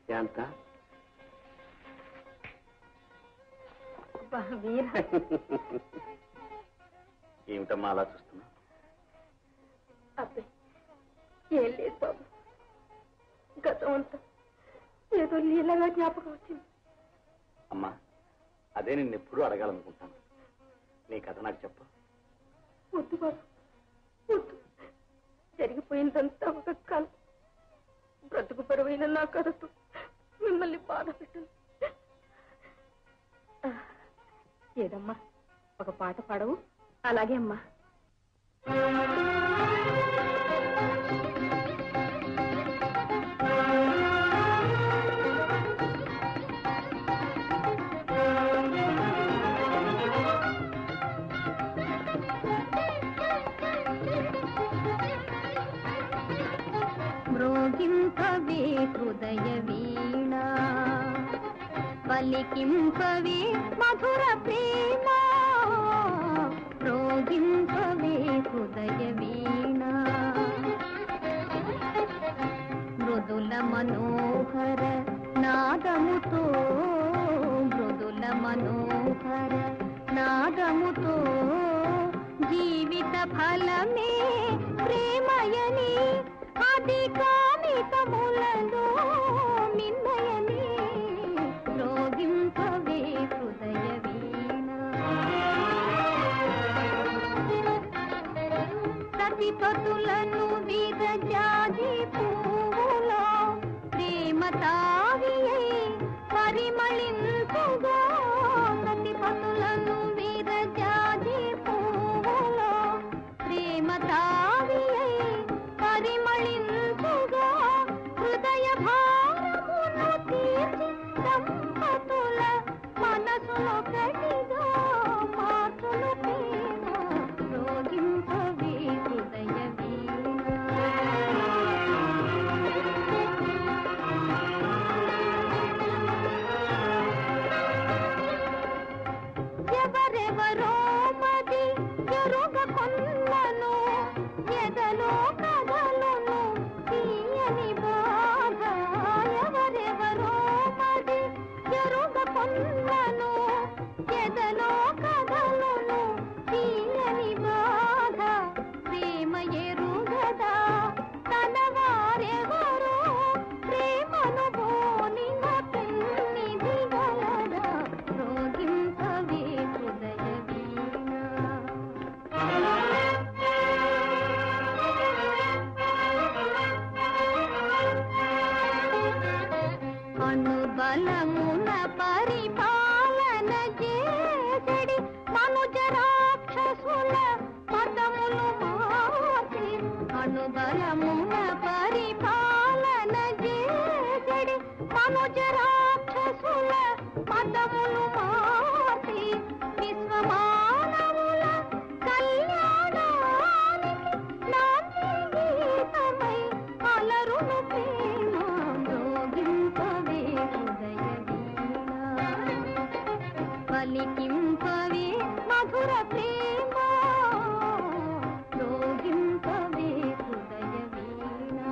శాంత అబ్బా, వీరా ఏమిటమ్మా అలా చూస్తున్నా అబ్బాయి ఏం లేదు బాబు గతం అంతా ఏదో లీలగా జ్ఞాపకం వచ్చింది అమ్మా అదే నిన్ను ఎప్పుడూ అడగాలనుకుంటాను నీ కథ నాకు చెప్పు వద్దు బాబు వద్దు జరిగిపోయిందంతా ఒక కళ బ్రతుకు పరువైన నా కథతో మిమ్మల్ని బాధ పెట్టను ఆ, ఏదమ్మా ఒక పాట పాడవు అలాగే అమ్మా మ్రోగింపవే హృదయ వీణ పలికింపవే మధుర ప్రేమ మ్రోగింపవే హృదయ వీణ మృదుల మనోహర నాదముతో మృదుల మనోహర నాదముతో జీవిత ఫలమే ప్రేమయని అది కామితములలో మిన్నయని రోగింపవే హృదయ వీణ సతిపతులను విరజాజి పువ్వులో ప్రేమ తావియై పరిమళింపుగా సతిపతులను విరజాజి పువ్వులో ప్రేమ తావియై పరిమళింపుగా హృదయ భారమును తీర్చి దంపతుల మనసులో కటిగా మార్చును ప్రేమ రోగింపవే హృదయ ఎవరెవరో మది ఎరుగ కొన్నను ఎదలో కదలను తీయని బాధ ఎవరెవరో మది ఎరుగ కొన్నను ఎదలో కదలను తీయని బాధ ప్రేమ ఎరుగదా తన వారెవరో ప్రేమను బోనిన పెన్నిది గలదా రోగింపవే హృదయ వీణ అనుబలమున పరిపాలన చేసడి మనుజ రాక్షసుల పదములు మార్చి అనుబలమున పరిపాలన చేసడి మనుజ రాక్షసుల పదములు మార్చి విశ్వమానవుల కళ్యాణానికి నాంది గీతమై అలరును ప్రేమ మ్రోగింపవే హృదయ వీణ పలికింపవే మధుర ప్రేమ మ్రోగింపవే హృదయ వీణ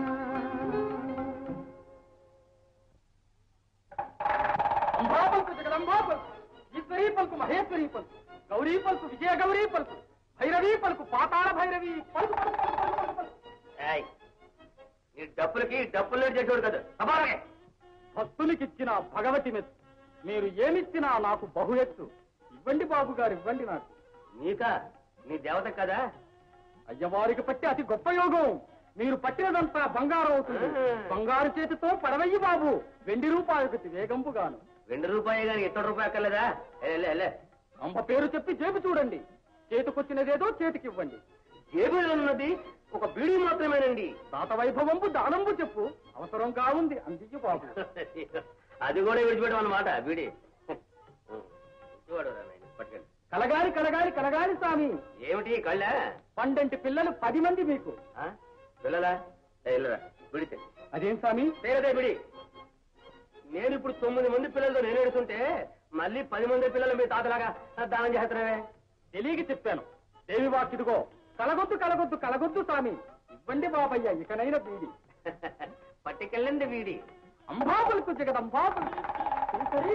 అంబాపల్కు జగదంబాపల్కు ఈశ్వరీ పలుకు మహేశ్వరీ పలుకు గౌరీ పలుకు విజయ గౌరీ పలుకు భైరవీ పలుకు పాతాళ భైరవి పలుకు పలుకు, పలుకు, పలుకు, పలుకు. ఏయ్, నీ డబ్బులకి డబ్బులు చేసేవాడు కదా సమానమే భక్తులకిచ్చిన భగవతి మెత్తు మీరు ఏమిచ్చినా నాకు బహు ఎత్తు ఇవ్వండి బాబు గారు ఇవ్వండి నాకు నీకా నీ దేవత కదా అయ్యవారికి పట్టి అతి గొప్ప యోగం మీరు పట్టినదంతా బంగారం అవుతుంది ఆహా. బంగారు చేతితో పడవయ్యి బాబు వెండి రూపాయలకి వేగంపుగాను రెండు రూపాయలు కానీ ఇతర రూపాయి అక్కర్లేదా లే, లే అంబ పేరు చెప్పి జేబు చూడండి చేతికొచ్చినదేదో చేతికి ఇవ్వండి జేబులో ఉన్నది ఒక బీడీ మాత్రమేనండి తాత వైభవంపు దానంబు చెప్పు అవసరం కావుంది అందియ్యు బాబు అది కూడా విడిచిపెట్టం అన్నమాట బీడి విడిచిపెడరా నాయన, పట్టుకోండి కలగాలి కలగాలి కలగాలి స్వామి ఏమిటి కళ్ళ పండంటి పిల్లలు పది మంది మీకు పిల్లలా ఏ, ఇల్లరా బిడితే అదేం స్వామి తేరదే బిడి నేను ఇప్పుడు తొమ్మిది మంది పిల్లలతో నేను ఎడుతుంటే మళ్ళీ పది మంది పిల్లలు మీ తాతలాగా దానం చేస్తున్నావే తెలియక చెప్పాను దేవి వాక్కిదిగో కలగొద్దు కలగొద్దు కలగొద్దు స్వామి ఇవ్వండి బాబయ్య ఇకనైన బీడి పట్టుకెళ్ళండి వీడి అంబా పలుకు జగదంబా పలుకు శ్రీహరి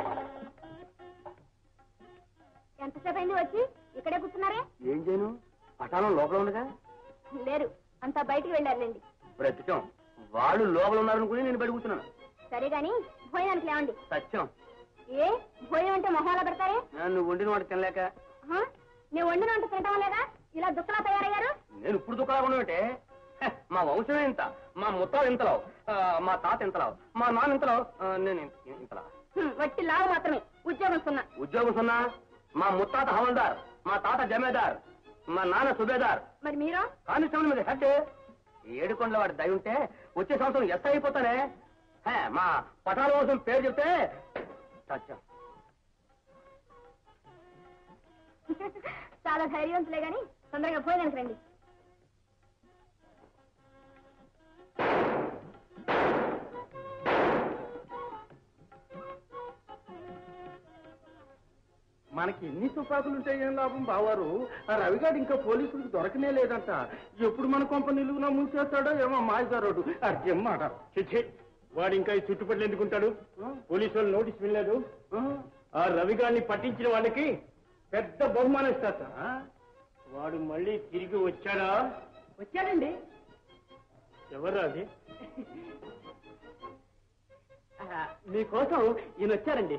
ఎంతసేపు అయింది వచ్చి ఇక్కడే కూర్చున్నారే ఏం చేయను పటాలం లోపల ఉండగా లేరు అంతా బయటికి వెళ్ళారులేండి బ్రతికం వాళ్ళు లోపల ఉన్నారనుకుని నేను బయట కూర్చున్నాను సరే గాని భోజనానికి లేవండి సత్యం ఏ భోజనం అంటే మొహాలా పెడతారే నువ్వు వండిన వాడు తినలేక ఆహా, నేను వండిన వంట తినటం లేదా ఇలా దుక్కలా తయారయ్యారు నేను ఇప్పుడు దుకాణం ఉండమంటే హ, మా వంశమే ఇంత మా ముత్తాలు ఇంతలో ఆ, మా తాత ఇంతలో మా నాన్న ఇంతలో ఆ, నేను ఇంత- ఇంతలా హ్మ్, వట్టి లావు మాత్రమే ఉద్యోగం సున్నా ఉద్యోగం సున్నా మా ముత్తాత హవల్దార్ మా తాత జమేదార్ మా నాన్న సుబేదార్ మరి మీరు కానిస్టేబుల్ మీద హెడ్ ఏడుకొండల వాడి దయ ఉంటే వచ్చే సంవత్సరం ఎస్ అయిపోతానే హే, మా పటాల వంశం పేరు చెప్తే సత్యం చాలా ధైర్యవంతులే గాని తొందరగా భోజనానికి రండి మనకి ఎన్ని తుపాకులు ఉంటే ఏం లాభం బావారు ఆ రవిగాడు ఇంకా పోలీసులకు దొరకనే లేదంట ఎప్పుడు మన కంపెనీలు నా మూసేస్తాడో ఏమో మాయదారోడు అర్జం మాట చిచ్చి వాడు ఇంకా ఈ చుట్టుపక్కల ఎందుకుంటాడు పోలీసు వాళ్ళు నోటీస్ వినలేదు ఆ రవిగాన్ని పట్టించిన వాళ్ళకి పెద్ద బహుమానం ఇస్తారట వాడు మళ్ళీ తిరిగి వచ్చాడా వచ్చాడండి ఎవరు అది మీకోసం ఈయన వచ్చారండి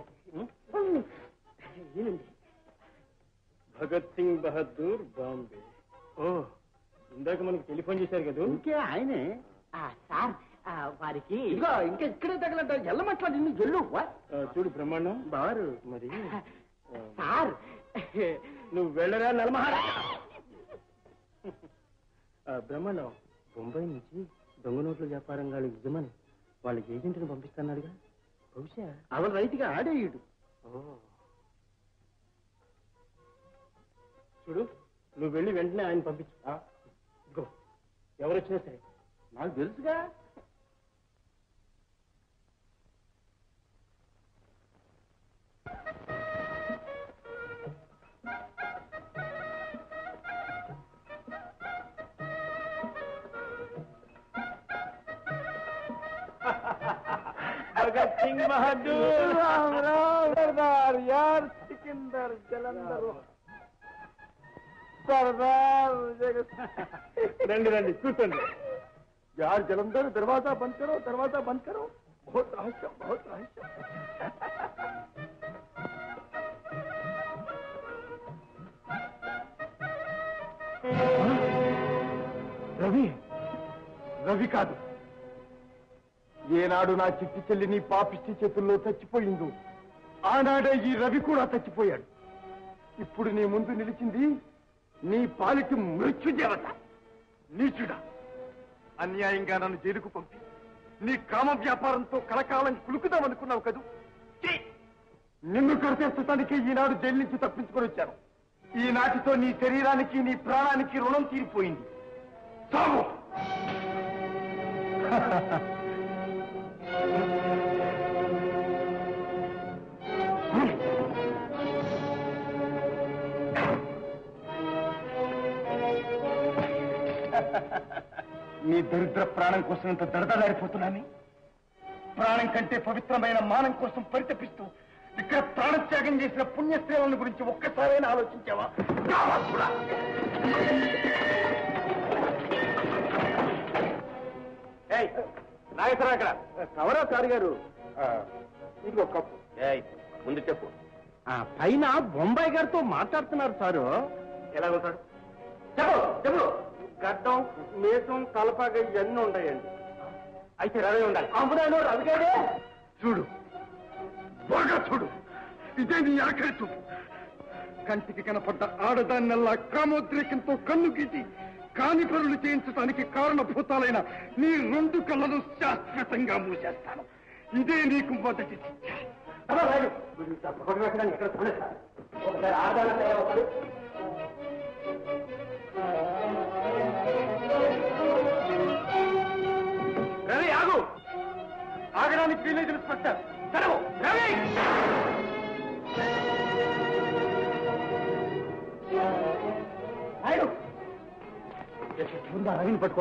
ఈయనండి భగత్ సింగ్ బహదూర్ బాంబే ఓ ఇందాక మనకు టెలిఫోన్ చేశారు కదా ఇంకే ఆయనే సార్ వారికి ఇదిగో ఇంకా ఇక్కడే తగలంట ఎల్లమట్లాడి నిన్ను ఎల్లు ఆ, చూడు బ్రహ్మాండం బారు మరి ఆ, సార్ నువ్వు వెళ్ళరా నలమహారాజా ఆ, బ్రహ్మాండం బొంబాయి నుంచి దొంగ నోట్ల వ్యాపారం గాడి యజమాని వాళ్ళ ఏజెంట్ని పంపిస్తున్నాడుగా బహుశా అవన్ రైతుగా ఆడేయుడు ఓ. చూడు నువ్వు వెళ్ళి వెంటనే ఆయన పంపించు ఆ, ఇదిగో ఎవరు వచ్చినా సరే నాకు తెలుసుగా భగత్ సింగ్ బహదూర్ సర్దార్ యార్ సికిందర్ జలంధర్ సర్దార్ రండి రండి కూర్చోండి यार जलंधर दरवाजा बंद करो दरवाजा बंद करो बहुत रहस्य बहुत रहस्य రవి రవి కాదు ఏనాడు నా చిట్టి చెల్లి నీ పాపిష్టి చేతుల్లో చచ్చిపోయిందో ఆనాడే ఈ రవి కూడా చచ్చిపోయాడు ఇప్పుడు నీ ముందు నిలిచింది నీ పాలిటి మృత్యుదేవత నీచుడా అన్యాయంగా నన్ను జైలుకు పంపి నీ కామ వ్యాపారంతో కలకాలం కులుకుదామనుకున్నావు కదూ ఛీ! నిన్ను కడితేస్తానికి ఈనాడు జైలు నుంచి తప్పించుకొని వచ్చాను ఈనాటితో నీ శరీరానికి నీ ప్రాణానికి రుణం తీరిపోయింది చావు నీ దరిద్ర ప్రాణం కోసం ఇంత దడదలాడిపోతున్నాను ప్రాణం కంటే పవిత్రమైన మానం కోసం పరితపిస్తూ ఇక్కడ ప్రాణత్యాగం చేసిన పుణ్యస్త్రీలను గురించి ఒక్కసారైనా ఆలోచించావా కావాల్సుడా? ఏయ్ నాగేశ్వరరావు ఇక్కడ కవరా సార్ గారు ఇదిగో కప్పు ఏయ్ ముందు చెప్పు ఆ పైన బొంబాయి గారితో మాట్లాడుతున్నారు సారు ఎలా ఉంటాడు చెప్పు చెప్పు గడ్డం మీసం కలపాగా ఇవన్నీ ఉంటాయండి అయితే రవి ఉండాలి అమ్ముడాను రవిగాడే చూడు బాగా చూడు ఇదే నీ ఆఖరి చూపు కంటికి కనపడ్డ ఆడదాన్నల్లా కామోద్రేకంతో కన్ను గీటి కాని పనులు చేయించడానికి కారణభూతాలైన నీ రెండు కళ్ళను శాశ్వతంగా మూసేస్తాను ఇదే నీకు మొదటి శిక్ష అబ్బా, రాజు, వీడు తప్పకుండా పెట్టడానికి ఎక్కడ చూడలేదు సార్. ఒకసారి ఆడదాన్ని తయారవుతాడు రవి ఆగు ఆగడానికి వీలేదు ఇన్స్పెక్టర్ తెరవు రవి నాయుడు ముందు రవిని పట్టుకో